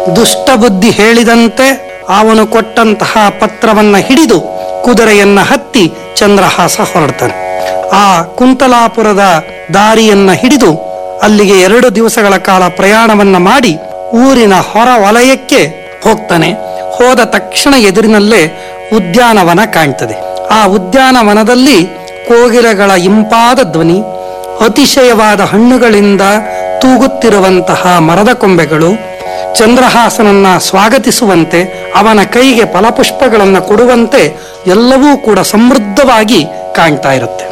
ದುಷ್ಟ ಬುದ್ಧಿ ಹೇಳಿದಂತೆ ಅವನು ಕೊಟ್ಟಂತಹ ಪತ್ರವನ್ನ ಹಿಡಿದು ಕುದುರೆಯನ್ನ ಹತ್ತಿ ಚಂದ್ರಹಾಸ ಹೊರಡ್ತಾನೆ ಆ ಕುಂತಲಾಪುರದ ದಾರಿಯನ್ನ ಹಿಡಿದು ಅಲ್ಲಿಗೆ ಎರಡು ದಿವಸಗಳ ಕಾಲ ಪ್ರಯಾಣವನ್ನ ಮಾಡಿ ಊರಿನ ಹೊರ ವಲಯಕ್ಕೆ ಹೋಗ್ತಾನೆ ಹೋದ ತಕ್ಷಣ ಎದುರಿನಲ್ಲೇ ಉದ್ಯಾನವನ ಕಾಣ್ತದೆ ಆ ಉದ್ಯಾನವನದಲ್ಲಿ ಕೋಗಿಲೆಗಳ ಇಂಪಾದ ಧ್ವನಿ ಅತಿಶಯವಾದ ಹಣ್ಣುಗಳಿಂದ ತೂಗುತ್ತಿರುವಂತಹ ಮರದ ಕೊಂಬೆಗಳು ಚಂದ್ರಹಾಸನನ್ನ ಸ್ವಾಗತಿಸುವಂತೆ ಅವನ ಕೈಗೆ ಫಲಪುಷ್ಪಗಳನ್ನು ಕೊಡುವಂತೆ ಎಲ್ಲವೂ ಕೂಡ ಸಮೃದ್ಧವಾಗಿ ಕಾಣ್ತಾ ಇರುತ್ತೆ